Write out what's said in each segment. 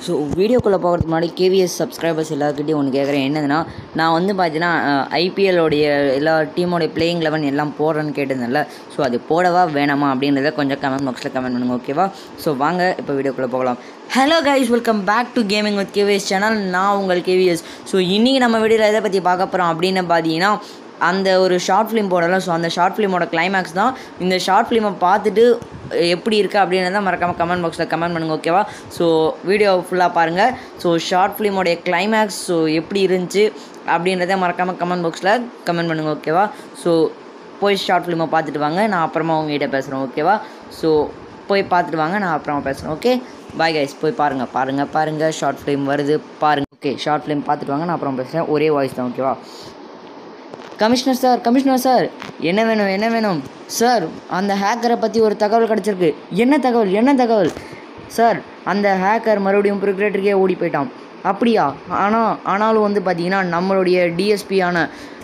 So வீடியோக்குள்ளே போகிறதுக்கு முன்னாடி கேவிஎஸ் சப்ஸ்கிரைபர்ஸ் எல்லாருக்கிட்டையும் ஒன்று கேட்குறேன் என்னதுன்னா நான் வந்து பார்த்தீங்கன்னா ஐபிஎல்லோடைய எல்லா டீமோடைய பிளேயிங் லெவன் எல்லாம் போடுறேன்னு கேட்டிருந்தேன்ல ஸோ அது போடவா வேணாமா அப்படின்றத கொஞ்சம் கமெண்ட் பாக்ஸில் கமெண்ட் பண்ணுங்க ஓகேவா ஸோ வாங்க இப்போ வீடியோக்குள்ளே போகலாம் hello guys welcome back to gaming with KVS channel நான் உங்கள் கேவிஎஸ் ஸோ இன்றைக்கி நம்ம வீடியோவில் எதை பற்றி பார்க்க போகிறோம் அப்படின்னு பார்த்தீங்கன்னா அந்த ஒரு ஷார்ட் ஃபிலிம் போடலாம் ஸோ அந்த ஷார்ட் ஃபிலிமோட கிளைமேக்ஸ் தான் இந்த ஷார்ட் ஃபிலிமை பார்த்துட்டு எப்படி இருக்குது அப்படின்றத மறக்காமல் கமெண்ட் பாக்ஸில் கமெண்ட் பண்ணுங்கள் ஓகேவா ஸோ வீடியோ ஃபுல்லாக பாருங்கள் ஸோ ஷார்ட் ஃபிலிமோடைய கிளைமேக்ஸ் ஸோ எப்படி இருந்துச்சு அப்படின்றத மறக்காமல் கமெண்ட் பாக்ஸில் கமெண்ட் பண்ணுங்கள் ஓகேவா ஸோ போய் ஷார்ட் ஃபிலிமை பார்த்துட்டு வாங்க நான் அப்புறமா உங்ககிட்ட பேசுகிறேன் ஓகேவா ஸோ போய் பார்த்துட்டு வாங்க நான் அப்புறமா பேசுகிறேன் ஓகே பாய் கைஸ் போய் பாருங்கள் பாருங்கள் பாருங்கள் ஷார்ட் ஃபிலிம் வருது பாருங்கள் ஓகே ஷார்ட் ஃபிலிம் பார்த்துட்டு வாங்க நான் அப்புறம் பேசுகிறேன் ஒரே வாய்ஸ் தான் ஓகேவா கமிஷனர் சார் கமிஷனர் சார் என்ன வேணும் என்ன வேணும் சார் அந்த ஹேக்கரை பற்றி ஒரு தகவல் கிடச்சிருக்கு என்ன தகவல் என்ன தகவல் சார் அந்த ஹேக்கர் மறுபடியும் ப்ரிக்ரேட்டருக்கே ஓடி போயிட்டான் அப்படியா ஆனால் ஆனாலும் வந்து பார்த்தீங்கன்னா நம்மளுடைய டிஎஸ்பியான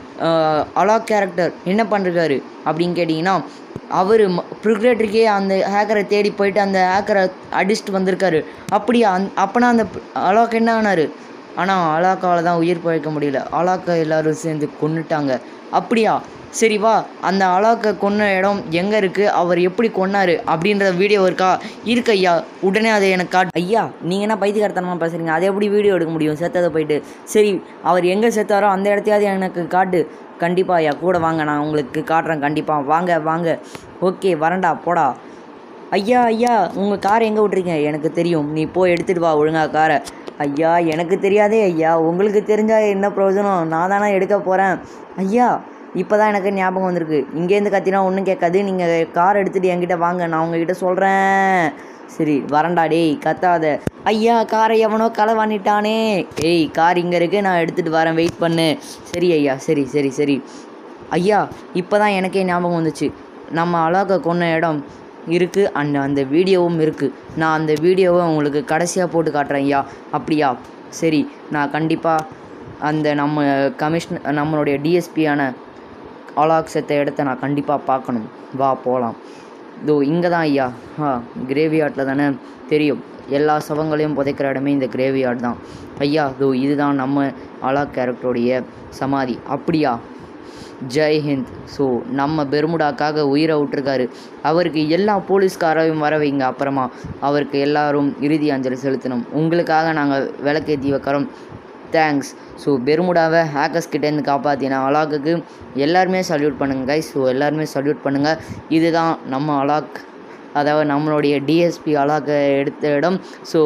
அலாக் கேரக்டர் என்ன பண்ணுறாரு அப்படின்னு கேட்டிங்கன்னா அவர் ப்ரிக்ரேட்டருக்கே அந்த ஹேக்கரை தேடி போயிட்டு அந்த ஹேக்கரை அடிச்சுட்டு வந்திருக்காரு அப்படியா அந் அப்போனா அந்த அலாக் என்ன ஆனார் ஆனால் அலாக்காவில் தான் உயிர் பழைக்க முடியல அலாக்கை எல்லோரும் சேர்ந்து கொன்னுட்டாங்க அப்படியா சரி வா அந்த அலாக்கை கொன்ன இடம் எங்கே இருக்குது அவர் எப்படி கொன்னார் அப்படின்ற வீடியோ இருக்கா இருக்கு ஐயா உடனே அதை எனக்கு காட்டு ஐயா நீங்கள் என்ன பைத்தியக்காரத்தனமாக பேசுகிறீங்க அதை எப்படி வீடியோ எடுக்க முடியும் செத்ததை போயிட்டு சரி அவர் எங்கே செத்தாரோ அந்த இடத்தையாவது எனக்கு காட்டு கண்டிப்பாக ஐயா கூட வாங்க நான் உங்களுக்கு காட்டுறேன் கண்டிப்பாக வாங்க வாங்க ஓகே வரண்டா போடா ஐயா ஐயா உங்கள் காரை எங்கே விட்றீங்க எனக்கு தெரியும் நீ போய் எடுத்துகிட்டு வா ஒழுங்கா காரை ஐயா எனக்கு தெரியாதே ஐயா உங்களுக்கு தெரிஞ்சால் என்ன பிரயோஜனம் நான் தானே எடுக்க போகிறேன் ஐயா இப்போ தான் எனக்கு ஞாபகம் வந்திருக்கு இங்கேருந்து கத்தினா ஒன்றும் கேட்காது நீங்கள் கார் எடுத்துகிட்டு என்கிட்ட வாங்க நான் உங்ககிட்ட சொல்கிறேன் சரி வரண்டா டேய் கத்தாத ஐயா காரை எவனோ களை வாங்கிட்டானே ஏய் கார் இங்கே இருக்கு நான் எடுத்துகிட்டு வரேன் வெயிட் பண்ணு சரி ஐயா சரி சரி சரி ஐயா இப்போ தான் எனக்கே ஞாபகம் வந்துச்சு நம்ம அழகை கொன்ன இடம் இருக்குது அண்ட் அந்த வீடியோவும் இருக்குது நான் அந்த வீடியோவை உங்களுக்கு கடைசியாக போட்டு காட்டுறேன் ஐயா அப்படியா சரி நான் கண்டிப்பாக அந்த நம்ம கமிஷன் நம்மளுடைய டிஎஸ்பியான அலாக் செத்த இடத்த நான் கண்டிப்பாக பார்க்கணும் வா போகலாம் இதோ இங்கே தான் ஐயா ஆ கிரேவியார்டில் தானே தெரியும் எல்லா சவங்களையும் புதைக்கிற இடமே இந்த கிரேவியார்ட் தான் ஐயா இதோ இதுதான் நம்ம அலாக் கேரக்டருடைய சமாதி அப்படியா ஜெய் ஹிந்த் ஸோ நம்ம பெருமுடாக்காக உயிரை விட்டுருக்காரு அவருக்கு எல்லா போலீஸ்காரையும் வர வைங்க அப்புறமா அவருக்கு எல்லாரும் இறுதி அஞ்சலி செலுத்தணும் உங்களுக்காக நாங்கள் விளக்கேற்றி வைக்கிறோம் தேங்க்ஸ் ஸோ பெருமுடாவை ஹேக்கர்ஸ் கிட்டேருந்து காப்பாற்றின அலாக்குக்கு எல்லாருமே சல்யூட் பண்ணுங்கள் கைஸ் ஸோ எல்லாருமே சல்யூட் பண்ணுங்கள் இதுதான் நம்ம அலாக் அதாவது நம்மளுடைய டிஎஸ்பி அலாக்கை எடுத்த இடம் ஸோ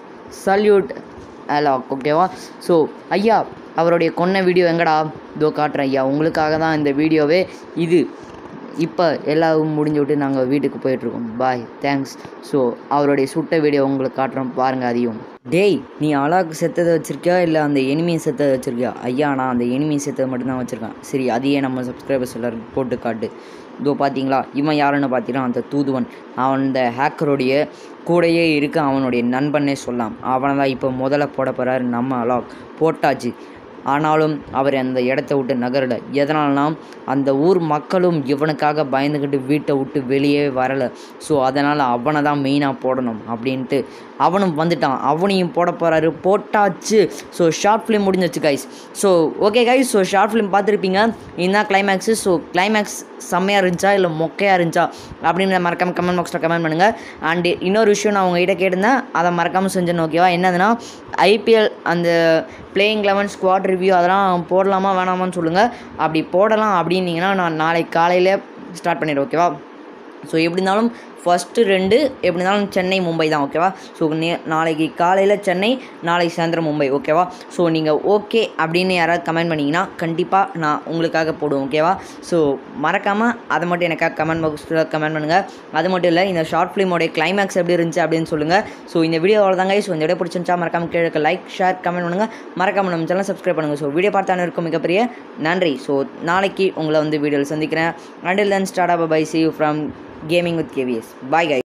சல்யூட் அலாக் ஓகேவா ஸோ ஐயா அவருடைய கொன்ன வீடியோ எங்கடா இதோ காட்டுறேன் ஐயா உங்களுக்காக தான் இந்த வீடியோவே இது இப்போ எல்லாம் முடிஞ்சு விட்டு நாங்கள் வீட்டுக்கு போயிட்டுருக்கோம் பாய் தேங்க்ஸ் ஸோ அவருடைய சுட்ட வீடியோ உங்களுக்கு காட்டுறோம் பாருங்கள் அதையும் டேய் நீ அலாக்கு செத்ததை வச்சுருக்கியா இல்லை அந்த எனிமியை செத்ததை வச்சுருக்கியா ஐயா நான் அந்த எனிமியை செத்ததை மட்டும்தான் வச்சுருக்கேன் சரி அதையே நம்ம சப்ஸ்கிரைபர்ஸ் எல்லோரும் போட்டு காட்டு இதோ பார்த்தீங்களா இவன் யாருன்னு பார்த்தீங்கன்னா அந்த தூதுவன் அவன் இந்த ஹேக்கருடைய கூடையே இருக்க அவனுடைய நண்பனே சொல்லலாம் அவனை தான் இப்போ முதல்ல போட போகிறாரு நம்ம அலாக் போட்டாச்சு ஆனாலும் அவர் அந்த இடத்த விட்டு நகரலை எதனால்னா அந்த ஊர் மக்களும் இவனுக்காக பயந்துக்கிட்டு வீட்டை விட்டு வெளியே வரலை ஸோ அதனால் அவனை தான் மெயினாக போடணும் அப்படின்ட்டு அவனும் வந்துட்டான் அவனையும் போட போகிறாரு போட்டாச்சு ஸோ ஷார்ட் ஃபிலிம் முடிஞ்சிச்சு guys so okay guys so short film பார்த்துருப்பீங்க இதுதான் கிளைமேக்ஸு ஸோ கிளைமேக்ஸ் செம்மையாக இருந்துச்சா இல்லை மொக்கையாக இருந்துச்சா அப்படின்னு மறக்காமல் கமெண்ட் பாக்ஸில் கமெண்ட் பண்ணுங்கள் அண்டு இன்னொரு விஷயம் நான் உங்ககிட்ட கேட்டிருந்தேன் அதை மறக்காமல் செஞ்சேன்னு ஓகேவா என்னதுன்னா ஐபிஎல் அந்த பிளேயிங் லெவன் ஸ்குவாட் ரிவ்யூ அதெல்லாம் போடலாமா வேணாமான்னு சொல்லுங்கள் அப்படி போடலாம் அப்படின்னீங்கன்னா நான் நாளைக்கு காலையில் ஸ்டார்ட் பண்ணிடுறேன் ஓகேவா ஸோ எப்படி இருந்தாலும் ஃபஸ்ட்டு ரெண்டு எப்படி இருந்தாலும் சென்னை மும்பை தான் ஓகேவா ஸோ நே நாளைக்கு காலையில் சென்னை நாளைக்கு சாயந்தரம் மும்பை ஓகேவா ஸோ நீங்கள் ஓகே அப்படின்னு யாராவது கமெண்ட் பண்ணிங்கன்னா கண்டிப்பாக நான் உங்களுக்காக போடுவேன் ஓகேவா ஸோ மறக்காமல் அதை மட்டும் எனக்காக கமெண்ட் பாக்ஸில் கமெண்ட் பண்ணுங்கள் அது மட்டும் இல்லை இந்த ஷார்ட் ஃபிலிமோடைய கிளைமேக்ஸ் எப்படி இருந்துச்சு அப்படின்னு சொல்லுங்கள் ஸோ இந்த வீடியோ அவ்வளோதாங்க ஸோ இந்த வீடியோ பிடிச்சிருந்துச்சா மறக்காமல் கீழே லைக் ஷேர் கமெண்ட் பண்ணுங்கள் மறக்காமல் நம்ம சேனல் சப்ஸ்கிரைப் பண்ணுங்கள் ஸோ வீடியோ பார்த்தானே இருக்கும் மிகப்பெரிய நன்றி ஸோ நாளைக்கு உங்களை வந்து வீடியோவில் சந்திக்கிறேன் until then start up bye see you from gaming with KVS. Bye guys.